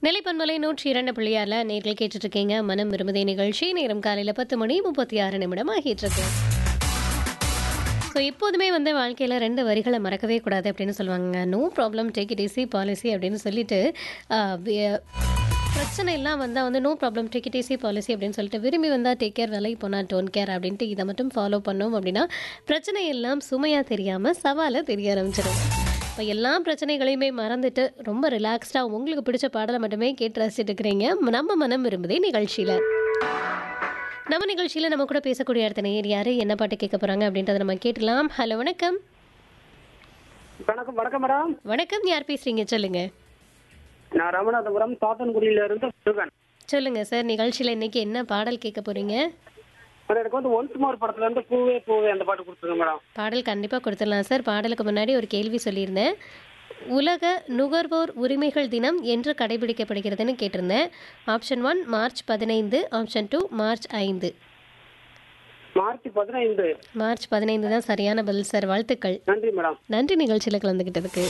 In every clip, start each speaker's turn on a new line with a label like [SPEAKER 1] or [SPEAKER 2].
[SPEAKER 1] நிலைப்பன்மலை நூற்றி இரண்டு புள்ளியாரில் நேர்கள் கேட்டுட்டு இருக்கீங்க மனம் விரும்புதே நிகழ்ச்சி நேரம் காலையில் பத்து மணி முப்பத்தி ஆறு நிமிடம் ஆகிட்டு இருக்கு ஸோ எப்போதுமே வந்து வாழ்க்கையில் ரெண்டு வரிகளை மறக்கவே கூடாது அப்படின்னு சொல்லுவாங்க no problem take it easy policy அப்படின்னு சொல்லிட்டு ஆஹ், வி- பிரச்சனை எல்லாம் வந்தால் வந்து no problem take it easy policy அப்படின்னு சொல்லிட்டு விரும்பி வந்தால் டேக் கேர் விலை போனால் டோன் கேர் அப்படின்ட்டு இதை மட்டும் ஃபாலோ பண்ணோம் அப்படின்னா பிரச்சனை எல்லாம் சுமையாக தெரியாமல் சவாலாக தெரிய ஆரம்பிச்சிடும் இப்போ எல்லா பிரச்சனைகளையுமே மறந்துட்டு ரொம்ப ரிலாக்ஸ்டாக உங்களுக்கு பிடிச்ச பாடலை மட்டுமே கேட்டு ரசிச்சுட்டு இருக்கிறீங்க நம்ம மனம் விரும்புதே நிகழ்ச்சியில் நம்ம நிகழ்ச்சியில் நம்ம கூட பேசக்கூடிய அடுத்த நேர் யார் என்ன பாட்டு கேட்க போகிறாங்க அப்படின்றத நம்ம கேட்டலாம் ஹலோ வணக்கம்
[SPEAKER 2] வணக்கம் வணக்கம் மேடம்
[SPEAKER 1] வணக்கம் யார் பேசுகிறீங்க சொல்லுங்கள்
[SPEAKER 2] நான் ராமநாதபுரம் சாத்தன்குடியில இருந்து முருகன்
[SPEAKER 1] சொல்லுங்கள் சார் நிகழ்ச்சியில் இன்னைக்கு என்ன பாடல் கேட்க போகிறீங்க
[SPEAKER 2] மேடம் எனக்கு வந்து ஒன்ஸ் மோர் படத்துல இருந்து பூவே பூவே அந்த பாட்டு கொடுத்துருங்க மேடம்
[SPEAKER 1] பாடல் கண்டிப்பாக கொடுத்துடலாம் சார் பாடலுக்கு முன்னாடி ஒரு கேள்வி சொல்லியிருந்தேன் உலக நுகர்வோர் உரிமைகள் தினம் என்று கடைபிடிக்கப்படுகிறதுன்னு கேட்டிருந்தேன் ஆப்ஷன் ஒன் மார்ச் பதினைந்து ஆப்ஷன் டூ மார்ச் ஐந்து
[SPEAKER 2] மார்ச் பதினைந்து
[SPEAKER 1] மார்ச் பதினைந்து தான் சரியான பதில் சார் வாழ்த்துக்கள்
[SPEAKER 2] நன்றி மேடம்
[SPEAKER 1] நன்றி நிகழ்ச்சியில் கலந்துக்கிட்டதுக்கு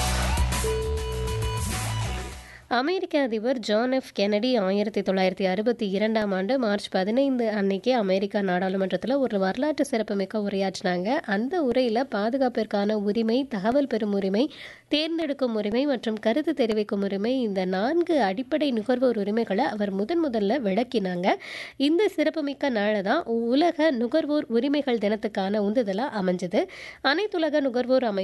[SPEAKER 1] அமெரிக்க அதிபர் ஜான் எஃப் கெனடி ஆயிரத்தி தொள்ளாயிரத்தி அறுபத்தி இரண்டாம் ஆண்டு மார்ச் பதினைந்து அன்னைக்கு அமெரிக்கா நாடாளுமன்றத்தில் ஒரு வரலாற்று சிறப்புமிக்க உரையாற்றினாங்க அந்த உரையில் பாதுகாப்பிற்கான உரிமை தகவல் பெறும் உரிமை தேர்ந்தெடுக்கும் உரிமை மற்றும் கருத்து தெரிவிக்கும் உரிமை இந்த நான்கு அடிப்படை நுகர்வோர் உரிமைகளை அவர் முதன் முதல்ல விளக்கினாங்க இந்த சிறப்புமிக்க நாளை தான் உலக நுகர்வோர் உரிமைகள் தினத்துக்கான உந்துதலாக அமைஞ்சது அனைத்துலக நுகர்வோர் அமை